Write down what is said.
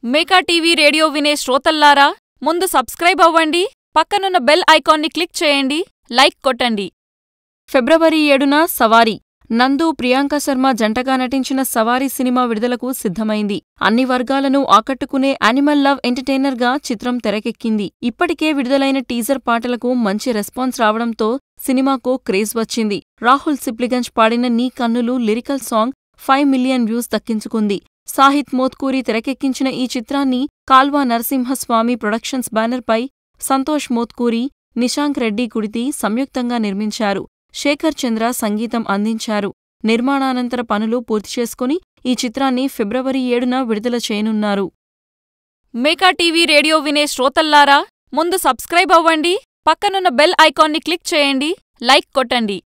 Meka TV radio వినే శ్రోతల్లారా ముందు subscribe అవ్వండి పక్కనున్న బెల్ ఐకాన్ని క్లిక్ చేయండి లైక్ కొట్టండి ఫిబ్రవరి ఏడున సవారీ నందు ప్రియాంక శర్మ జంటగా నటించిన సవారీ సినిమా విడుదలకు సిద్ధమైంది అన్ని వర్గాలను ఆకట్టుకునే యానిమల్ లవ్ ఎంటర్టైనర్గా చిత్రం తెరకెక్కింది ఇప్పటికే విడుదలైన టీజర్ పాటలకు మంచి రెస్పాన్స్ రావడంతో సినిమాకు క్రేజ్ వచ్చింది రాహుల్ సిప్లిగంజ్ పాడిన నీ కన్నులు lyrical song five million views దక్కించుకుంది సాహిత్ మోత్కూరి తెరకెక్కించిన ఈ చిత్రాన్ని కాల్వా నరసింహస్వామి ప్రొడక్షన్స్ బ్యానర్పై సంతోష్ మోత్కూరి నిశాంక్ రెడ్డి కుడితి సంయుక్తంగా నిర్మించారు శేఖర్ చంద్ర సంగీతం అందించారు నిర్మాణానంతర పనులు పూర్తి చేసుకుని ఈ చిత్రాన్ని ఫిబ్రవరి ఏడున విడుదల చేయనున్నారు మేకా టీవీ రేడియో వినే శ్రోతల్లారా ముందు సబ్స్క్రైబ్ అవ్వండి పక్కనున్న బెల్ ఐకాన్ని క్లిక్ చేయండి లైక్ కొట్టండి